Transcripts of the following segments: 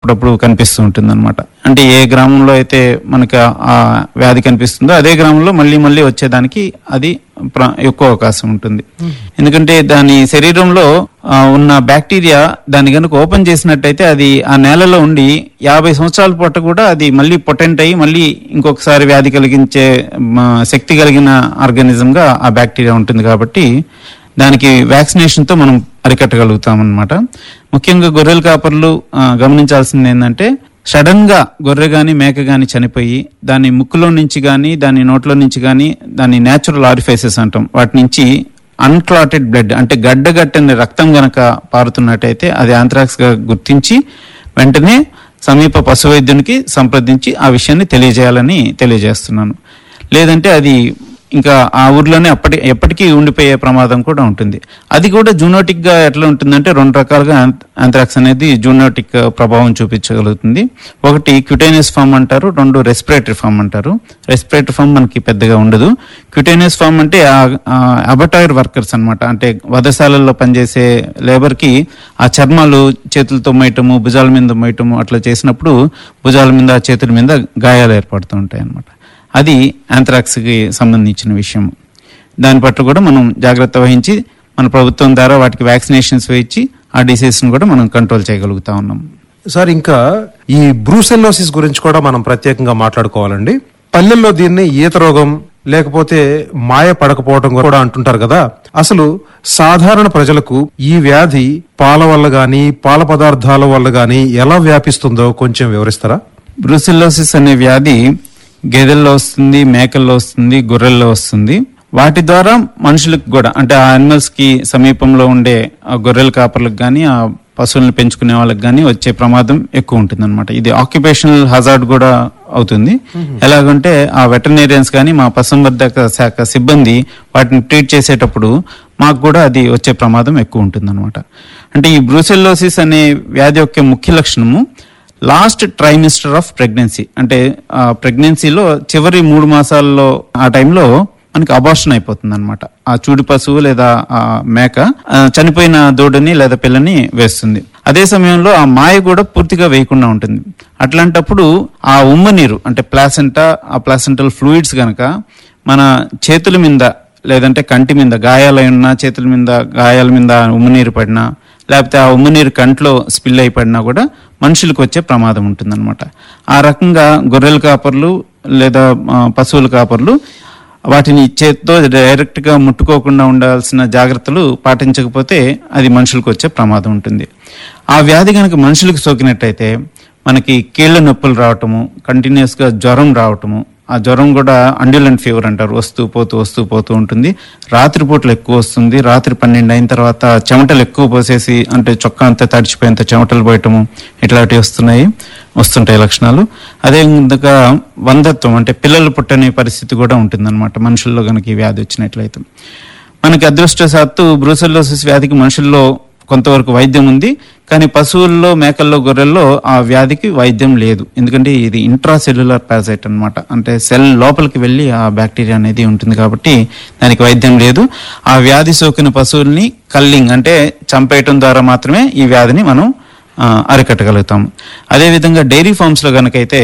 అప్పుడప్పుడు కనిపిస్తూ ఉంటుంది అనమాట అంటే ఏ గ్రామంలో అయితే మనకి ఆ- ఆ వ్యాధి కనిపిస్తుందో అదే గ్రామంలో మళ్ళీ మళ్ళీ వచ్చేదానికి అది ప్ర- ఎక్కువ అవకాశం ఉంటుంది ఎందుకంటే దాని శరీరంలో ఆ, ఉన్న బ్యాక్టీరియా దాన్ని కనుక ఓపెన్ చేసినట్టయితే అది ఆ నేలలో ఉండి యాభై సంవత్సరాల పాటు కూడా అది మళ్ళీ పొటెంట్ అయ్యి మళ్ళీ ఇంకొకసారి వ్యాధి కలిగించే మ, శక్తి కలిగిన ఆర్గానిజం గా ఆ బ్యాక్టీరియా ఉంటుంది కాబట్టి దానికి వ్యాక్సినేషన్ తో మనం అరికట్టగలుగుతాం అనమాట ముఖ్యంగా గొర్రెల కాపర్లు ఆ, గమనించాల్సింది ఏంటంటే సడన్ గా గొర్రె గాని మేక గాని చనిపోయి దాని ముక్కులో నుంచి గాని దాని నోట్లో నుంచి గాని దాని న్యాచురల్ ఆరిఫైసెస్ అంటాం వాటి నుంచి అన్క్లాటెడ్ బ్లడ్ అంటే గడ్డగట్టని రక్తం గనక పారుతున్నట్టయితే అది ఆంథ్రాక్స్ గా గుర్తించి వెంటనే సమీప పశు వైద్యునికి సంప్రదించి ఆ విషయాన్ని తెలియజేయాలని తెలియజేస్తున్నాను లేదంటే అది ఇంకా ఆ ఊర్లోనే అప్పటి ఎప్పటికీ ఉండిపోయే ప్రమాదం కూడా ఉంటుంది అది కూడా జూనోటిక్ గా ఎట్లా ఉంటుందంటే రెండు రకాలుగా ఆంథ్రాక్స్ అనేది జూనోటిక్ ప్రభావం చూపించగలుగుతుంది ఒకటి క్యూటేనియస్ ఫామ్ అంటారు రెండు రెస్పిరేటరీ ఫామ్ అంటారు రెస్పిరేటరీ ఫామ్ మనకి పెద్దగా ఉండదు క్యూటేనియస్ ఫామ్ అంటే అబటాయిర్ వర్కర్స్ అన్నమాట అంటే వధశాలల్లో పనిచేసే లేబర్ కి ఆ చర్మాలు చేతులతో మోయటము భుజాల మీద మోయటము అట్లా చేసినప్పుడు భుజాల మీద చేతుల మీద గాయాలు ఏర్పడుతూ ఉంటాయి అన్నమాట అది anthrax కి సంబంధించిన విషయం దాని పట్ల కూడా మనం జాగ్రత్త వహించి మన ప్రభుత్వం ద్వారా వాటికి వ్యాక్సినేషన్స్ వేయించి ఆ డిసీజ్ ను కూడా మనం కంట్రోల్ చేయగలుగుతా ఉన్నాం సార్ ఇంకా ఈ బ్రూసెల్లోసిస్ గురించి కూడా మనం ప్రత్యేకంగా మాట్లాడుకోవాలండి పల్లెల్లో దీన్ని ఈత రోగం లేకపోతే మాయ పడకపోవడం కూడా అంటుంటారు కదా అసలు సాధారణ ప్రజలకు ఈ వ్యాధి పాల వల్ల గాని పాల పదార్థాల వల్ల గాని ఎలా వ్యాపిస్తుందో కొంచెం వివరిస్తారా బ్రూసిల్లోసిస్ అనే వ్యాధి గేదెల్లో వస్తుంది మేకల్లో వస్తుంది గొర్రెల్లో వస్తుంది వాటి ద్వారా మనుషులకు కూడా అంటే ఆ అనిమల్స్ కి సమీపంలో ఉండే ఆ గొర్రెల కాపర్లకు కానీ ఆ పశువులను పెంచుకునే వాళ్ళకి కానీ వచ్చే ప్రమాదం ఎక్కువ ఉంటుంది అనమాట ఇది ఆక్యుపేషనల్ హజార్డ్ కూడా అవుతుంది ఎలాగంటే ఆ వెటర్నేరియన్స్ కానీ మా పశుసంవర్ధక శాఖ సిబ్బంది వాటిని ట్రీట్ చేసేటప్పుడు మాకు కూడా అది వచ్చే ప్రమాదం ఎక్కువ ఉంటుంది అంటే ఈ బ్రూసెల్లోసిస్ అనే వ్యాధి యొక్క ముఖ్య లక్షణము లాస్ట్ ట్రైమిస్టర్ ఆఫ్ ప్రెగ్నెన్సీ అంటే ఆ ప్రెగ్నెన్సీలో చివరి మూడు మాసాల్లో ఆ టైంలో మనకి అబార్షన్ అయిపోతుంది అనమాట ఆ చూడి పశువు లేదా ఆ మేక ఆ, చనిపోయిన దూడని లేదా పిల్లని వేస్తుంది అదే సమయంలో ఆ మాయ కూడా పూర్తిగా వేయకుండా ఉంటుంది అట్లాంటప్పుడు ఆ ఉమ్మ నీరు అంటే ప్లాసెంటా ఆ ప్లాసెంటల్ ఫ్లూయిడ్స్ గనక మన చేతుల మీద లేదంటే కంటి మీద గాయాలై ఉన్న చేతుల మీద గాయాల మీద ఉమ్మనీరు పడినా లేకపోతే ఆ ఉమ్మనీరు కంట్లో స్పిల్ అయి పడినా కూడా మనుషులకు వచ్చే ప్రమాదం ఉంటుందన్నమాట ఆ రకంగా గొర్రెల కాపర్లు లేదా ఆ, పశువుల కాపర్లు వాటిని చేత్తో డైరెక్ట్ గా ముట్టుకోకుండా ఉండాల్సిన జాగ్రత్తలు పాటించకపోతే అది మనుషులకు వచ్చే ప్రమాదం ఉంటుంది ఆ వ్యాధి కనుక మనుషులకు సోకినట్టయితే మనకి కీళ్ల నొప్పులు రావటము కంటిన్యూస్ గా జ్వరం రావటము ఆ జ్వరం కూడా అండ్యులెంట్ ఫీవర్ అంటారు వస్తూ పోతూ వస్తూ పోతూ ఉంటుంది రాత్రిపూటలు ఎక్కువ వస్తుంది రాత్రి పన్నెండు అయిన తర్వాత చెమటలు ఎక్కువ పోసేసి అంటే చొక్కా అంతా తడిచిపోయేంత చెమటలు పోయటము ఇట్లాంటివి వస్తున్నాయి వస్తుంటాయి లక్షణాలు అదే విధంగా వందత్వం అంటే పిల్లలు పుట్టని పరిస్థితి కూడా ఉంటుందన్నమాట మనుషుల్లో కనుక ఈ వ్యాధి వచ్చినట్లయితే మనకి అదృష్టశాత్తు బ్రూసెల్లోసిస్ వ్యాధికి మనుషుల్లో కొంతవరకు వైద్యం ఉంది కానీ పశువుల్లో మేకల్లో గొర్రెల్లో ఆ వ్యాధికి వైద్యం లేదు ఎందుకంటే ఇది ఇంట్రాసెల్యులర్ పారాసైట్ అన్నమాట అంటే సెల్ లోపలికి వెళ్ళి ఆ బ్యాక్టీరియా అనేది ఉంటుంది కాబట్టి దానికి వైద్యం లేదు ఆ వ్యాధి సోకిన పశువుల్ని కల్లింగ్ అంటే చంపేయటం ద్వారా మాత్రమే ఈ వ్యాధిని మనం ఆ, అరికట్టగలుగుతాం అదేవిధంగా డైరీ ఫార్మ్స్ లో కనుకైతే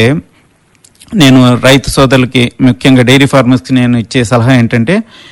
నేను రైతు సోదరులకి ముఖ్యంగా డైరీ ఫార్మర్స్ కి నేను ఇచ్చే సలహా ఏంటంటే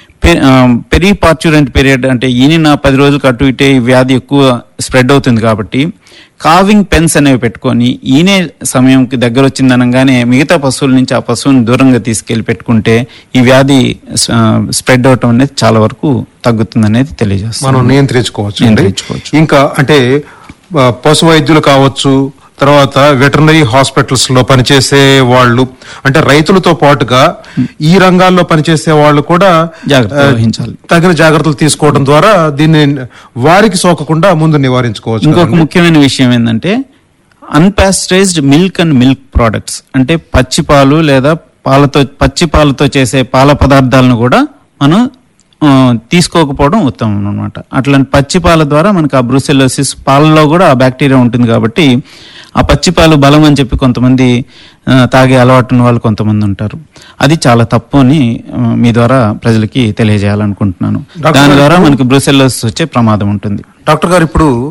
పెరి పార్చురెంట్ పీరియడ్ అంటే ఈనిన పది రోజులకు అటు ఇటే ఈ వ్యాధి ఎక్కువ స్ప్రెడ్ అవుతుంది కాబట్టి కావింగ్ పెన్స్ అనేవి పెట్టుకొని ఈనే సమయంకి దగ్గర వచ్చిందనగానే మిగతా పశువుల నుంచి ఆ పశువుని దూరంగా తీసుకెళ్లి పెట్టుకుంటే ఈ వ్యాధి స్ప్రెడ్ అవటం అనేది చాలా వరకు తగ్గుతుంది అనేది తెలియజేస్తాను మనం నియంత్రించుకోవచ్చు అండి. నియంత్రించుకోవచ్చు. ఇంకా అంటే ఆ, పశు వైద్యులు కావచ్చు తర్వాత వెటర్నరీ హాస్పిటల్స్ లో పనిచేసే వాళ్ళు అంటే రైతులతో పాటుగా ఈ రంగాల్లో పనిచేసే వాళ్ళు కూడా జాగ్రత్త ఆ, వహించాలి. తగిన జాగ్రత్తలు తీసుకోవడం ద్వారా దీన్ని వారికి సోకకుండా ముందు నివారించుకోవచ్చు ఇంకొక కదండి. ముఖ్యమైన విషయం ఏంటంటే unpasteurised milk and milk products అంటే పచ్చి పాలు లేదా పాలతో పచ్చి పాలతో చేసే పాల పదార్థాలను కూడా మనం ఆ, తీసుకోకపోవడం ఉత్తమం అనమాట అట్లాంటి పచ్చి పాల ద్వారా మనకు ఆ బ్రూసెలోసిస్ పాలలో కూడా ఆ బ్యాక్టీరియా ఉంటుంది కాబట్టి ఆ పచ్చి పాలు బలం అని చెప్పి కొంతమంది ఆ, తాగే అలవాటు ఉన్న వాళ్ళు కొంతమంది ఉంటారు అది చాలా తప్పు అని ఆ, మీ ద్వారా ప్రజలకి తెలియజేయాలనుకుంటున్నాను డాక్టర్ దాని గారు, ద్వారా మనకి బ్రూసెలోసిస్ వచ్చే ప్రమాదం ఉంటుంది డాక్టర్ గారు ఇప్పుడు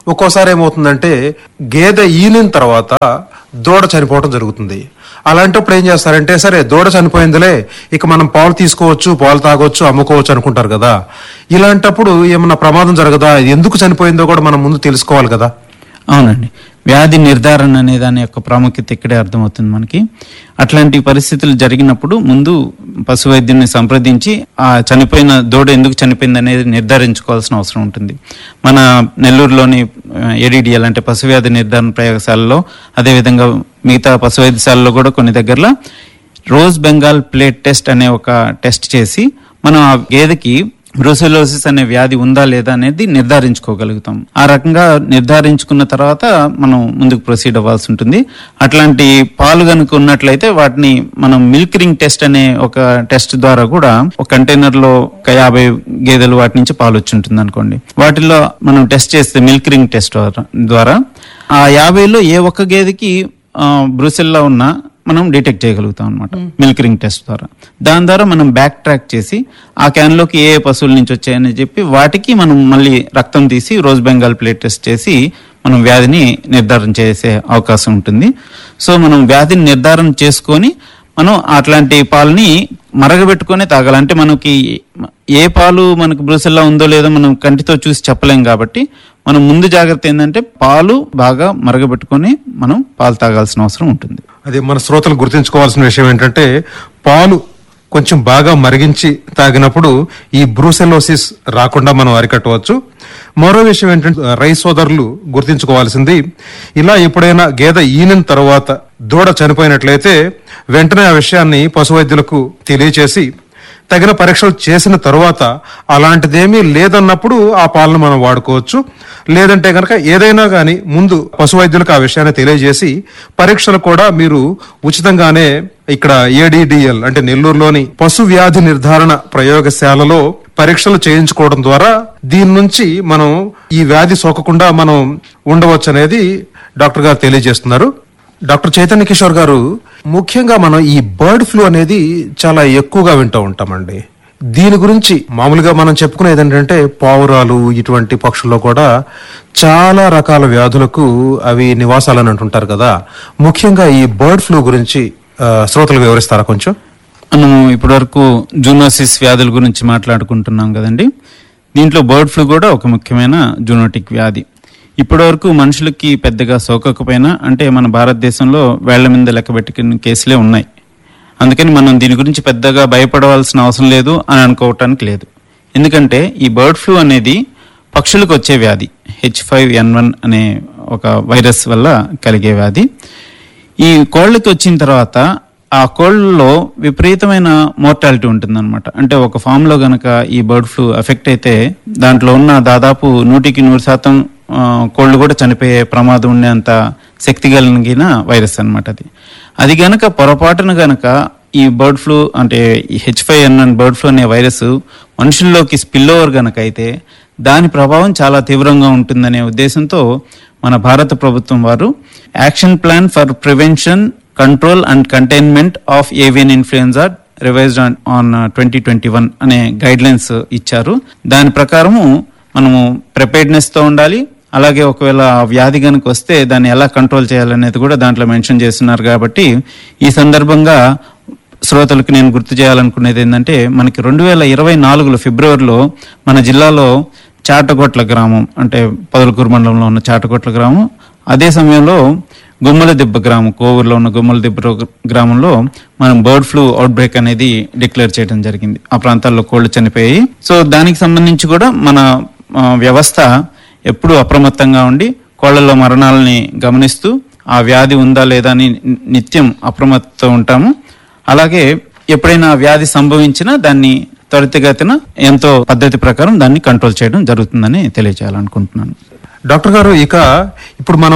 ఒక్కోసారి ఏమవుతుందంటే గేదె ఈనిన తర్వాత దూడ చనిపోవడం జరుగుతుంది అలాంటప్పుడు ఏం చేస్తారంటే సరే దూడ చనిపోయిందిలే ఇక మనం పాలు తీసుకోవచ్చు పాలు తాగొచ్చు అమ్ముకోవచ్చు అనుకుంటారు కదా ఇలాంటప్పుడు ఏమన్నా ప్రమాదం జరగదా ఇది ఎందుకు చనిపోయిందో కూడా మనం ముందు తెలుసుకోవాలి కదా అవునండి వ్యాధి నిర్ధారణ అనే దాని యొక్క ప్రాముఖ్యత ఇక్కడే అర్థమవుతుంది మనకి అట్లాంటి పరిస్థితులు జరిగినప్పుడు ముందు పశు వైద్యుని సంప్రదించి ఆ చనిపోయిన దూడ ఎందుకు చనిపోయింది అనేది నిర్ధారించుకోవాల్సిన అవసరం ఉంటుంది మన నెల్లూరులోని ఏడిడిఎల్ అంటే పశు వ్యాధి నిర్ధారణ ప్రయోగశాలలో అదేవిధంగా మిగతా పశు వైద్యశాలలో కూడా కొన్ని దగ్గరలో రోజ్ బెంగాల్ ప్లేట్ టెస్ట్ అనే ఒక టెస్ట్ చేసి మనం ఆ గేదెకి బ్రూసెలోసిస్ అనే వ్యాధి ఉందా లేదా అనేది నిర్ధారించుకోగలుగుతాం ఆ రకంగా నిర్ధారించుకున్న తర్వాత మనం ముందుకు ప్రొసీడ్ అవ్వాల్సి ఉంటుంది అట్లాంటి పాలు కనుక ఉన్నట్లయితే వాటిని మనం మిల్క్ రింగ్ టెస్ట్ అనే ఒక టెస్ట్ ద్వారా కూడా ఒక కంటైనర్ లో ఒక యాభై గేదెలు వాటి నుంచి పాలు వచ్చి ఉంటుంది అనుకోండి వాటిల్లో మనం టెస్ట్ చేస్తే మిల్క్ రింగ్ టెస్ట్ ద్వారా- ద్వారా ఆ యాభైలో ఏ ఒక్క గేదెకి బ్రూసెల్లా ఉన్నా మనం డిటెక్ట్ చేయగలుగుతాం అనమాట మిల్క్ రింగ్ టెస్ట్ ద్వారా దాని ద్వారా మనం బ్యాక్ ట్రాక్ చేసి ఆ క్యాన్ లోకి ఏ ఏ పశువుల నుంచి వచ్చాయని చెప్పి వాటికి మనం మళ్ళీ రక్తం తీసి రోజ్ బెంగాల్ ప్లేట్ టెస్ట్ చేసి మనం వ్యాధిని నిర్ధారణ చేసే అవకాశం ఉంటుంది సో మనం వ్యాధిని నిర్ధారణ చేసుకొని మనం అట్లాంటి పాలని మరగబెట్టుకొని తాగాలి అంటే మనకి ఏ పాలు మనకు బ్రూసెల్లా ఉందో లేదో మనం కంటితో చూసి చెప్పలేం కాబట్టి మనం ముందు జాగ్రత్త ఏంటంటే పాలు బాగా మరగబెట్టుకొని మనం పాలు తాగాల్సిన అవసరం ఉంటుంది అది మన శ్రోతలు గుర్తుంచుకోవాల్సిన విషయం ఏంటంటే పాలు కొంచెం బాగా మరిగించి తాగినప్పుడు ఈ బ్రూసెలోసిస్ రాకుండా మనం అరికట్టవచ్చు మరో విషయం ఏంటంటే రైస్ సోదరులు గుర్తుంచుకోవాల్సింది ఇలా ఎప్పుడైనా గేదె ఈనిన తర్వాత దూడ చనిపోయినట్లయితే వెంటనే ఆ విషయాన్ని పశు వైద్యులకు తెలియచేసి తగిన పరీక్షలు చేసిన తరువాత అలాంటిదేమీ లేదన్నప్పుడు ఆ పాలను మనం వాడుకోవచ్చు లేదంటే కనుక ఏదైనా కానీ ముందు పశు వైద్యులకు ఆ విషయాన్ని తెలియజేసి పరీక్షలు కూడా మీరు ఉచితంగానే ఇక్కడ ఏడిడిఎల్ అంటే నెల్లూరులోని పశు వ్యాధి నిర్ధారణ ప్రయోగశాలలో పరీక్షలు చేయించుకోవడం ద్వారా దీని నుంచి మనం ఈ వ్యాధి సోకకుండా మనం ఉండవచ్చు అనేది డాక్టర్ గారు తెలియజేస్తున్నారు డాక్టర్ చైతన్య కిషోర్ గారు ముఖ్యంగా మనం ఈ బర్డ్ ఫ్లూ అనేది చాలా ఎక్కువగా వింటూ ఉంటామండి దీని గురించి మామూలుగా మనం చెప్పుకునేది ఏంటంటే పావురాలు ఇటువంటి పక్షుల్లో కూడా చాలా రకాల వ్యాధులకు అవి నివాసాలని అంటుంటారు కదా ముఖ్యంగా ఈ బర్డ్ ఫ్లూ గురించి ఆ, శ్రోతలకు వివరిస్తారా కొంచెం మనం ఇప్పటివరకు జూనోసిస్ వ్యాధుల గురించి మాట్లాడుకుంటున్నాం కదండి దీంట్లో బర్డ్ ఫ్లూ కూడా ఒక ముఖ్యమైన జూనోటిక్ వ్యాధి ఇప్పటివరకు మనుషులకి పెద్దగా సోకకపోయినా అంటే మన భారతదేశంలో వేళ్ల మీద లెక్కబెట్టుకున్న కేసులే ఉన్నాయి అందుకని మనం దీని గురించి పెద్దగా భయపడవలసిన అవసరం లేదు అని అనుకోవటానికి లేదు ఎందుకంటే ఈ బర్డ్ ఫ్లూ అనేది పక్షులకు వచ్చే వ్యాధి హెచ్ ఫైవ్ ఎన్ వన్ అనే ఒక వైరస్ వల్ల కలిగే వ్యాధి ఈ కోళ్ళకి వచ్చిన తర్వాత ఆ కోళ్ళలో విపరీతమైన మోర్టాలిటీ ఉంటుందన్నమాట అంటే ఒక ఫామ్ లో గనక ఈ బర్డ్ ఫ్లూ ఎఫెక్ట్ అయితే దాంట్లో ఉన్న దాదాపు నూటికి నూరు శాతం ఆ, కోళ్ళు కూడా చనిపోయే ప్రమాదం ఉండేంత శక్తి కలిగిన వైరస్ అన్నమాట అది అది గనక పొరపాటున గనక ఈ బర్డ్ ఫ్లూ అంటే H five N one bird flu అనే వైరస్ మనుషుల్లోకి స్పిల్ ఓవర్ గనక అయితే దాని ప్రభావం చాలా తీవ్రంగా ఉంటుందనే ఉద్దేశంతో మన భారత ప్రభుత్వం వారు action plan for prevention control and containment of avian influenza revised on twenty twenty one అనే గైడ్ లైన్స్ ఇచ్చారు దాని ప్రకారము మనము ప్రిపేర్డ్నెస్ తో ఉండాలి అలాగే ఒకవేళ ఆ వ్యాధి కనుక వస్తే దాన్ని ఎలా కంట్రోల్ చేయాలనేది కూడా దాంట్లో మెన్షన్ చేస్తున్నారు కాబట్టి ఈ సందర్భంగా శ్రోతలకు నేను గుర్తు చేయాలనుకునేది ఏంటంటే మనకి రెండు వేల ఇరవై నాలుగులో ఫిబ్రవరిలో మన జిల్లాలో చాటగొట్ల గ్రామం అంటే పదలకూరు మండలంలో ఉన్న చాటగొట్ల గ్రామం అదే సమయంలో గుమ్మల దిబ్బ గ్రామం కోవూరులో ఉన్న గుమ్మల దిబ్బ గ్రామంలో మనం బర్డ్ ఫ్లూ అవుట్ బ్రేక్ అనేది డిక్లేర్ చేయడం జరిగింది ఆ ప్రాంతాల్లో కోళ్లు చనిపోయాయి సో దానికి సంబంధించి కూడా మన ఆ, వ్యవస్థ ఎప్పుడూ అప్రమత్తంగా ఉండి కోళ్లలో మరణాలని గమనిస్తూ ఆ వ్యాధి ఉందా లేదా అని నిత్యం అప్రమత్తతో ఉంటాము అలాగే ఎప్పుడైనా ఆ వ్యాధి సంభవించినా దాన్ని త్వరితగతిన ఎంతో పద్ధతి ప్రకారం దాన్ని కంట్రోల్ చేయడం జరుగుతుందని తెలియజేయాలనుకుంటున్నాను డాక్టర్ గారు ఇక ఇప్పుడు మనం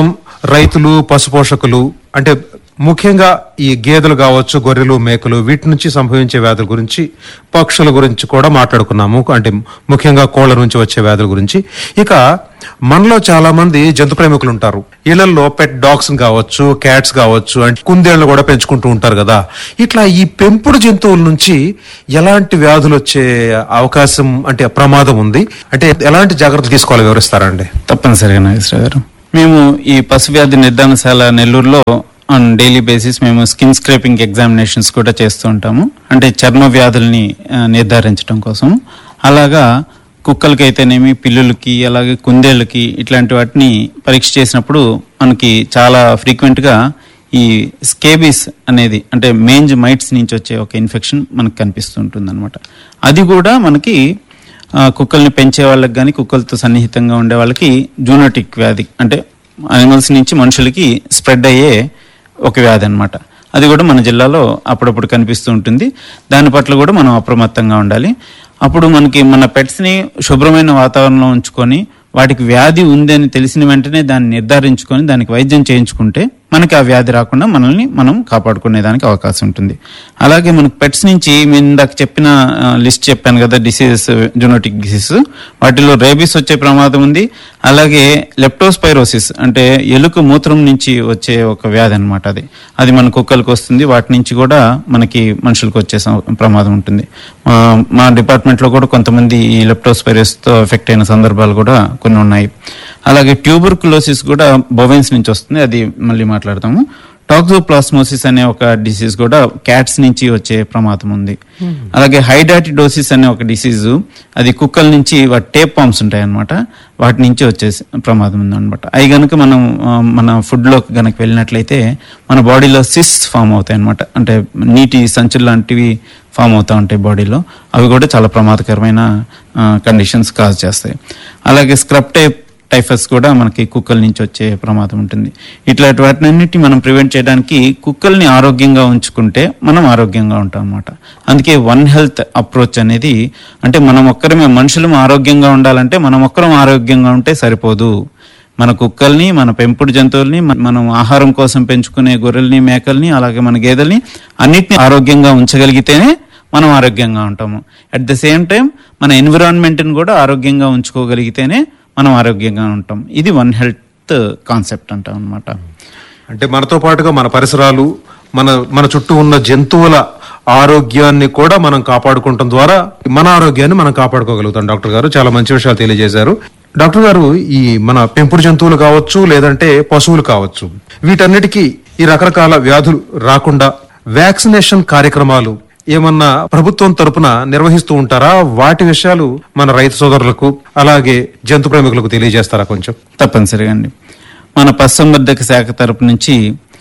రైతులు పశుపోషకులు అంటే ముఖ్యంగా ఈ గేదెలు కావచ్చు గొర్రెలు మేకలు వీటి నుంచి సంభవించే వ్యాధుల గురించి పక్షుల గురించి కూడా మాట్లాడుకున్నాము అంటే ముఖ్యంగా కోళ్ల నుంచి వచ్చే వ్యాధుల గురించి ఇక మనలో చాలా మంది జంతు ప్రేమికులు ఉంటారు ఇళ్లలో పెట్ డాగ్స్ కావచ్చు క్యాట్స్ కావచ్చు అంటే కుందేళ్లు కూడా పెంచుకుంటూ ఉంటారు కదా ఇట్లా ఈ పెంపుడు జంతువుల నుంచి ఎలాంటి వ్యాధులు వచ్చే అవకాశం అంటే ప్రమాదం ఉంది అంటే ఎలాంటి జాగ్రత్తలు తీసుకోవాలి వివరిస్తారండి తప్పనిసరిగా నాగేశ్వర గారు మేము ఈ పశు వ్యాధి నిర్ధారణశాల నెల్లూరులో ఆన్ డైలీ బేసిస్ మేము స్కిన్ స్క్రేపింగ్ ఎగ్జామినేషన్స్ కూడా చేస్తూ ఉంటాము అంటే చర్మ వ్యాధుల్ని ఆ, నిర్ధారించడం కోసం అలాగా కుక్కలకి అయితేనేమి పిల్లులకి అలాగే కుందేళ్ళకి ఇట్లాంటి వాటిని పరీక్ష చేసినప్పుడు మనకి చాలా ఫ్రీక్వెంట్ గా ఈ స్కేబీస్ అనేది అంటే మేంజ్ మైట్స్ నుంచి వచ్చే ఒక ఇన్ఫెక్షన్ మనకు కనిపిస్తూ ఉంటుంది అనమాట అది కూడా మనకి ఆ, కుక్కల్ని పెంచే వాళ్ళకి కానీ కుక్కలతో సన్నిహితంగా ఉండే వాళ్ళకి జూనోటిక్ వ్యాధి అంటే అనిమల్స్ నుంచి మనుషులకి స్ప్రెడ్ అయ్యే ఒక వ్యాధి అన్నమాట అది కూడా మన జిల్లాలో అప్పుడప్పుడు కనిపిస్తూ ఉంటుంది దాని పట్ల కూడా మనం అప్రమత్తంగా ఉండాలి అప్పుడు మనకి మన పెట్స్ని శుభ్రమైన వాతావరణంలో ఉంచుకొని వాటికి వ్యాధి ఉంది అని తెలిసిన వెంటనే దాన్ని నిర్ధారించుకొని దానికి వైద్యం చేయించుకుంటే మనకి ఆ వ్యాధి రాకుండా మనల్ని మనం కాపాడుకునే దానికి అవకాశం ఉంటుంది అలాగే మనకు పెట్స్ నుంచి నేను ఇందాక చెప్పిన లిస్ట్ చెప్పాను కదా డిసీజెస్ జూనోటిక్ డిసీజ్ వాటిలో రేబీస్ వచ్చే ప్రమాదం ఉంది అలాగే లెప్టోస్పైరోసిస్ అంటే ఎలుక మూత్రం నుంచి వచ్చే ఒక వ్యాధి అన్నమాట అది అది మన కుక్కలకు వస్తుంది వాటి నుంచి కూడా మనకి మనుషులకు వచ్చే సం- ప్రమాదం ఉంటుంది మా మా డిపార్ట్మెంట్లో కూడా కొంతమంది ఈ లెప్టోస్పైరోసిస్తో ఎఫెక్ట్ అయిన సందర్భాలు కూడా కొన్ని ఉన్నాయి అలాగే ట్యూబర్కులోసిస్ కూడా బొవెన్స్ నుంచి వస్తుంది అది మళ్ళీ మాట్లాడతాము టాక్సోప్లాస్మోసిస్ అనే ఒక డిసీజ్ కూడా క్యాట్స్ నుంచి వచ్చే ప్రమాదం ఉంది అలాగే హైడాటిడోసిస్ అనే ఒక డిసీజ్ అది కుక్కల నుంచి వాటి టేప్ పామ్స్ ఉంటాయి అనమాట వాటి నుంచి వచ్చే ప్రమాదం ఉంది అనమాట అవి గనుక మనం ఆ, మన ఫుడ్ లో గనక వెళ్ళినట్లయితే మన బాడీలో సిస్ ఫామ్ అవుతాయి అనమాట అంటే నీటి సంచులు లాంటివి ఫామ్ అవుతా ఉంటాయి బాడీలో అవి కూడా చాలా ప్రమాదకరమైన కండిషన్స్ కాజ్ చేస్తాయి అలాగే స్క్రబ్ టైప్ టైఫస్ కూడా మనకి కుక్కల నుంచి వచ్చే ప్రమాదం ఉంటుంది ఇట్లాంటి వాటినన్నిటి మనం ప్రివెంట్ చేయడానికి కుక్కల్ని ఆరోగ్యంగా ఉంచుకుంటే మనం ఆరోగ్యంగా ఉంటాం అనమాట అందుకే వన్ హెల్త్ అప్రోచ్ అనేది అంటే మనం ఒక్కరమే మనుషులం ఆరోగ్యంగా ఉండాలంటే మనం ఒక్కరం ఆరోగ్యంగా ఉంటే సరిపోదు మన కుక్కల్ని మన పెంపుడు జంతువుల్ని మన- మనం ఆహారం కోసం పెంచుకునే గొర్రెల్ని మేకల్ని అలాగే మన గేదెల్ని అన్నిటిని ఆరోగ్యంగా ఉంచగలిగితేనే మనం ఆరోగ్యంగా ఉంటాము అట్ ద సేమ్ టైం మన ఎన్విరాన్మెంట్ని కూడా ఆరోగ్యంగా ఉంచుకోగలిగితేనే మనం ఆరోగ్యంగా ఉంటాం ఇది వన్ హెల్త్ కాన్సెప్ట్ అంటాం అనమాట అంటే మనతో పాటుగా మన పరిసరాలు మన మన చుట్టూ ఉన్న జంతువుల ఆరోగ్యాన్ని కూడా మనం కాపాడుకోవటం ద్వారా మన ఆరోగ్యాన్ని మనం కాపాడుకోగలుగుతాం డాక్టర్ గారు చాలా మంచి విషయాలు తెలియజేశారు డాక్టర్ గారు ఈ మన పెంపుడు జంతువులు కావచ్చు లేదంటే పశువులు కావచ్చు వీటన్నిటికీ ఈ రకరకాల వ్యాధులు రాకుండా వ్యాక్సినేషన్ కార్యక్రమాలు ఏమన్నా ప్రభుత్వం తరపున నిర్వహిస్తూ ఉంటారా వాటి విషయాలు మన రైతు సోదరులకు అలాగే జంతు ప్రేమికులకు తెలియజేస్తారా కొంచెం తప్పనిసరిగా అండి మన పశుసంవర్ధక శాఖ తరపు నుంచి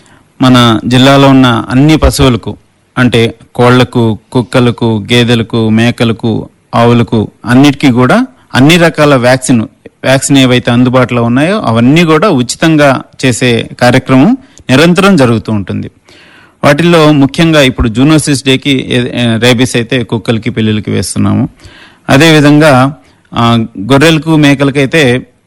మన జిల్లాలో ఉన్న అన్ని పశువులకు అంటే కోళ్లకు కుక్కలకు గేదెలకు మేకలకు ఆవులకు అన్నిటికీ కూడా అన్ని రకాల వ్యాక్సిన్ వ్యాక్సిన్ ఏవైతే అందుబాటులో ఉన్నాయో అవన్నీ కూడా ఉచితంగా చేసే కార్యక్రమం నిరంతరం జరుగుతూ ఉంటుంది వాటిల్లో ముఖ్యంగా ఇప్పుడు జూనోసిస్ డేకి రేబీస్ అయితే కుక్కలకి పిల్లులకి వేస్తున్నాము అదేవిధంగా ఆ, గొర్రెలకు మేకలకి అయితే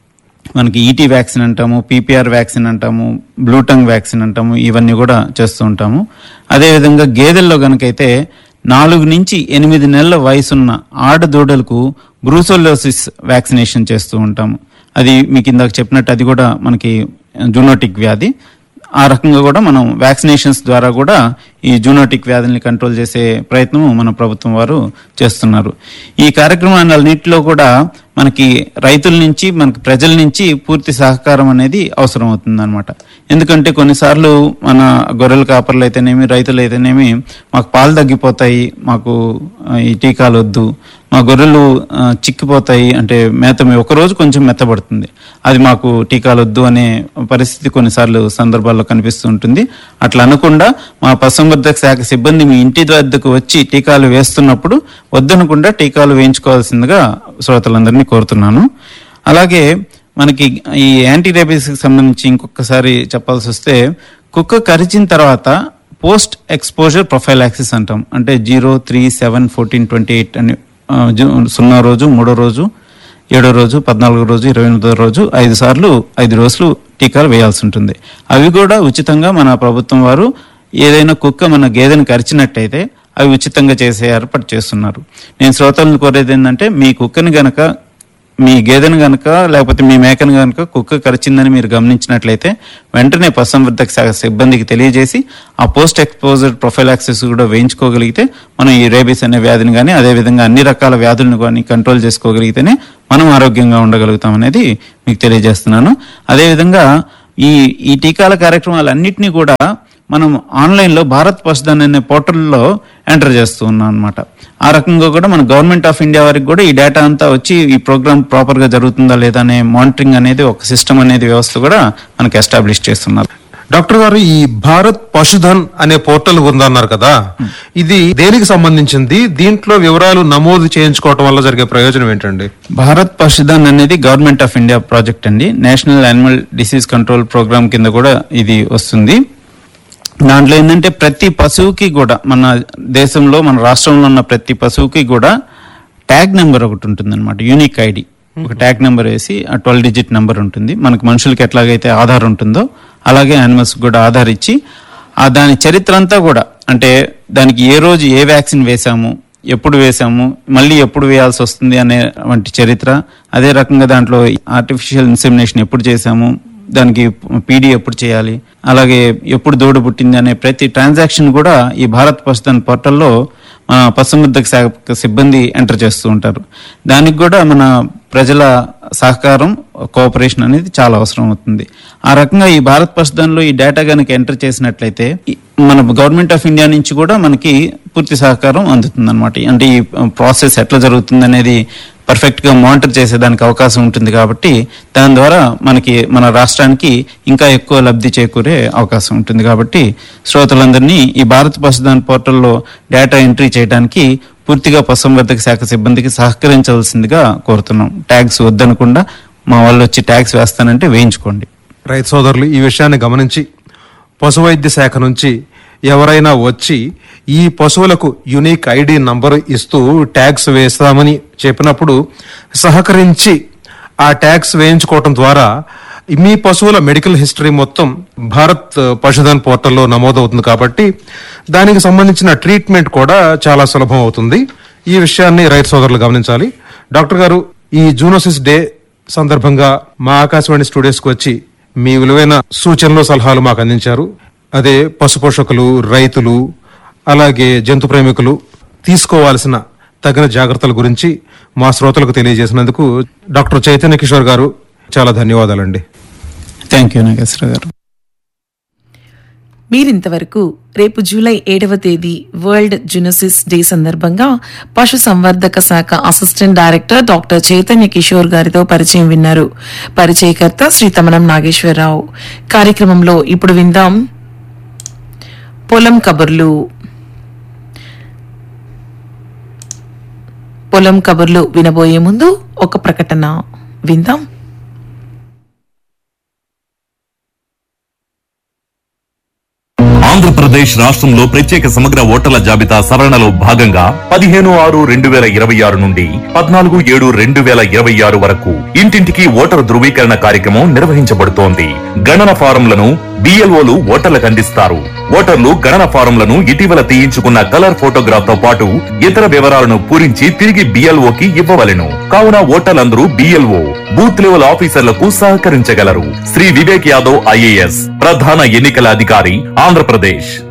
మనకి ఈటీ వ్యాక్సిన్ అంటాము పీపీఆర్ వ్యాక్సిన్ అంటాము బ్లూటంగ్ వ్యాక్సిన్ అంటాము ఇవన్నీ కూడా చేస్తూ ఉంటాము అదేవిధంగా గేదెల్లో గనకైతే నాలుగు నుంచి ఎనిమిది నెలల వయసున్న ఆడదూడలకు బ్రూసోలోసిస్ వ్యాక్సినేషన్ చేస్తూ ఉంటాము అది మీకు ఇందాక చెప్పినట్టు అది కూడా మనకి జూనోటిక్ వ్యాధి ఆ రకంగా కూడా మనం వ్యాక్సినేషన్స్ ద్వారా కూడా ఈ జూనోటిక్ వ్యాధిని కంట్రోల్ చేసే ప్రయత్నం మన ప్రభుత్వం వారు చేస్తున్నారు ఈ కార్యక్రమాలన్నింటిలో కూడా మనకి రైతుల నుంచి మనకి ప్రజల నుంచి పూర్తి సహకారం అనేది అవసరం అవుతుంది అనమాట ఎందుకంటే కొన్నిసార్లు మన గొర్రెల కాపర్లు అయితేనేమి రైతులు అయితేనేమి మాకు పాలు తగ్గిపోతాయి మాకు ఆ, ఈ టీకాలు వద్దు మా గొర్రెలు ఆ, చిక్కిపోతాయి అంటే మేత మీ- ఒక రోజు కొంచెం మెత్తబడుతుంది అది మాకు టీకాలు వద్దు అనే పరిస్థితి కొన్నిసార్లు సందర్భాల్లో కనిపిస్తూ ఉంటుంది అట్లా అనకుండా మా పశుసంవర్ధక శాఖ సిబ్బంది మీ ఇంటి వద్దకు వచ్చి టీకాలు వేస్తున్నప్పుడు వద్దనకుండా టీకాలు వేయించుకోవాల్సిందిగా శ్రోతలందరినీ కోరుతున్నాను అలాగే మనకి ఈ యాంటీ రేబీస్ కి సంబంధించి ఇంకొకసారి చెప్పాల్సి వస్తే కుక్క కరిచిన తర్వాత పోస్ట్ ఎక్స్పోజర్ ప్రొఫైల్ యాక్సిస్ అంటాం అంటే zero three seven fourteen twenty eight అని ఆ, జూ- సున్నా రోజు మూడో రోజు ఏడో రోజు పద్నాలుగో రోజు ఇరవై ఎనిమిదో రోజు ఐదు సార్లు ఐదు రోజులు టీకాలు వేయాల్సి ఉంటుంది అవి కూడా ఉచితంగా మన ప్రభుత్వం వారు ఏదైనా కుక్క మన గేదెను కరిచినట్టయితే అవి ఉచితంగా చేసే ఏర్పాటు చేస్తున్నారు నేను శ్రోతలను కోరేది ఏంటంటే మీ కుక్కని గనక మీ గేదెను గనక లేకపోతే మీ మేకను గనక కుక్క కరిచిందని మీరు గమనించినట్లయితే వెంటనే పశుసంవర్ధక శాఖ సిబ్బందికి తెలియజేసి ఆ పోస్ట్ ఎక్స్పోజర్ ప్రొఫైలాక్సిస్ కూడా వేయించుకోగలిగితే మనం ఈ రేబీస్ అనే వ్యాధిని కానీ అదేవిధంగా అన్ని రకాల వ్యాధులను కానీ కంట్రోల్ చేసుకోగలిగితేనే మనం ఆరోగ్యంగా ఉండగలుగుతాం అనేది మీకు తెలియజేస్తున్నాను అదేవిధంగా ఈ ఈ టీకాల కార్యక్రమాలన్నింటినీ కూడా మనం ఆన్లైన్లో భారత్ పశుధన్ అనే పోర్టల్లో ఎంటర్ చేస్తూ ఉన్నాం అనమాట ఆ రకంగా కూడా మన గవర్నమెంట్ ఆఫ్ ఇండియా వారికి కూడా ఈ డేటా అంతా వచ్చి ఈ ప్రోగ్రామ్ ప్రాపర్గా జరుగుతుందా లేదా అనే మానిటరింగ్ అనేది ఒక సిస్టమ్ అనేది వ్యవస్థ కూడా మనకి ఎస్టాబ్లిష్ చేస్తున్నారు డాక్టర్ గారు ఈ భారత్ పశుధన్ అనే పోర్టల్ ఉందన్నారు కదా ఇది దేనికి సంబంధించింది దీంట్లో వివరాలు నమోదు చేయించుకోవటం వల్ల జరిగే ప్రయోజనం ఏంటండి భారత్ పశుధన్ అనేది గవర్నమెంట్ ఆఫ్ ఇండియా ప్రాజెక్ట్ అండి national animal disease control programme కింద కూడా ఇది వస్తుంది దాంట్లో ఏంటంటే ప్రతి పశువుకి కూడా మన దేశంలో మన రాష్ట్రంలో ఉన్న ప్రతి పశువుకి కూడా ట్యాగ్ నెంబర్ ఒకటి ఉంటుంది అనమాట యూనిక్ ఐడి ఒక ట్యాగ్ నెంబర్ వేసి ఆ ట్వెల్వ్ డిజిట్ నెంబర్ ఉంటుంది మనకు మనుషులకి ఎట్లాగైతే ఆధార్ ఉంటుందో అలాగే యానిమల్స్ కూడా ఆధార్ ఇచ్చి ఆ దాని చరిత్ర అంతా కూడా అంటే దానికి ఏ రోజు ఏ వ్యాక్సిన్ వేసాము ఎప్పుడు వేసాము మళ్ళీ ఎప్పుడు వేయాల్సి వస్తుంది అనే వంటి చరిత్ర అదే రకంగా దాంట్లో ఆర్టిఫిషియల్ ఇన్సెమినేషన్ ఎప్పుడు చేసాము దానికి పీడీ ఎప్పుడు చేయాలి అలాగే ఎప్పుడు దూడ పుట్టింది అనే ప్రతి ట్రాన్సాక్షన్ కూడా ఈ భారత్ పశుధన్ పోర్టల్లో మన పశుసంవర్ధక శాఖ సిబ్బంది ఎంటర్ చేస్తూ ఉంటారు దానికి కూడా మన ప్రజల సహకారం కోఆపరేషన్ అనేది చాలా అవసరం అవుతుంది ఆ రకంగా ఈ భారత్ పశుధన్లో ఈ డేటా కనుక ఎంటర్ చేసినట్లయితే ఈ- మన గవర్నమెంట్ ఆఫ్ ఇండియా నుంచి కూడా మనకి పూర్తి సహకారం అందుతుంది అనమాట అంటే ఈ ప్రాసెస్ ఎట్లా జరుగుతుంది అనేది పర్ఫెక్ట్ గా మానిటర్ చేసేదానికి అవకాశం ఉంటుంది కాబట్టి దాని ద్వారా మనకి మన రాష్ట్రానికి ఇంకా ఎక్కువ లబ్ధి చేకూరే అవకాశం ఉంటుంది కాబట్టి శ్రోతలందరినీ ఈ భారత్ పశుధన్ పోర్టల్లో డేటా ఎంట్రీ చేయడానికి పూర్తిగా పశుసంవర్ధక శాఖ సిబ్బందికి సహకరించవలసిందిగా కోరుతున్నాం ట్యాగ్స్ వద్దనకుండా మా వాళ్ళు వచ్చి ట్యాగ్స్ వేస్తానంటే వేయించుకోండి రైతు సోదరులు ఈ విషయాన్ని గమనించి పశువైద్య శాఖ నుంచి ఎవరైనా వచ్చి ఈ పశువులకు యునిక్ ఐడి నంబర్ ఇస్తూ ట్యాగ్స్ వేస్తామని చెప్పినప్పుడు సహకరించి ఆ ట్యాగ్స్ వేయించుకోవటం ద్వారా మీ పశువుల మెడికల్ హిస్టరీ మొత్తం భారత్ పశుధన్ పోర్టల్లో నమోదవుతుంది కాబట్టి దానికి సంబంధించిన ట్రీట్మెంట్ కూడా చాలా సులభం అవుతుంది ఈ విషయాన్ని రైతు సోదరులు గమనించాలి డాక్టర్ గారు ఈ జూనోసిస్ డే సందర్భంగా మా ఆకాశవాణి స్టూడియోస్ కు వచ్చి మీ విలువైన సూచనలు సలహాలు మాకు అందించారు అదే పశు పోషకులు రైతులు అలాగే జంతు ప్రేమికులు తీసుకోవాల్సిన తగిన జాగ్రత్తల గురించి మా శ్రోతలకు తెలియజేసినందుకు డాక్టర్ చైతన్య కిషోర్ గారు చాలా ధన్యవాదాలండి థ్యాంక్ యూ నాగేశ్వర గారు మీరింతవరకు రేపు జూలై ఏడవ తేదీ వరల్డ్ జునోసిస్ డే సందర్భంగా పశు సంవర్ధక శాఖ assistant director doctor Chaitanya Kishore గారితో పరిచయం విన్నారు పరిచయకర్త శ్రీ తమనం నాగేశ్వరరావు కార్యక్రమంలో ఇప్పుడు విందాం పొలం కబుర్లు పొలం కబుర్లు వినబోయే ముందు ఒక ప్రకటన విందాం ఆంధ్రప్రదేశ్ రాష్ట్రంలో ప్రత్యేక సమగ్ర ఓటర్ల జాబితా సవరణలో భాగంగా పదిహేను ఆరు రెండు వేల ఇరవై ఆరు నుండి పద్నాలుగు ఏడు రెండు వేల ఇరవై ఆరు వరకు ఇంటింటికి ఓటరు ధృవీకరణ కార్యక్రమం నిర్వహించబడుతోంది గణన ఫారంలను బిఎల్ఓలు ఓటర్లకు అందిస్తారు ఓటర్లు గణన ఫారంలను ఇటీవల తీయించుకున్న కలర్ ఫోటోగ్రాఫ్ తో పాటు ఇతర వివరాలను పూరించి తిరిగి బిఎల్ఓకి ఇవ్వవలెను కావున ఓటర్లందరూ బిఎల్ఓ బూత్ లెవెల్ ఆఫీసర్లకు సహకరించగలరు శ్రీ వివేక్ యాదవ్ ఐఏఎస్ ప్రధాన ఎన్నికల అధికారి ఆంధ్రప్రదేశ్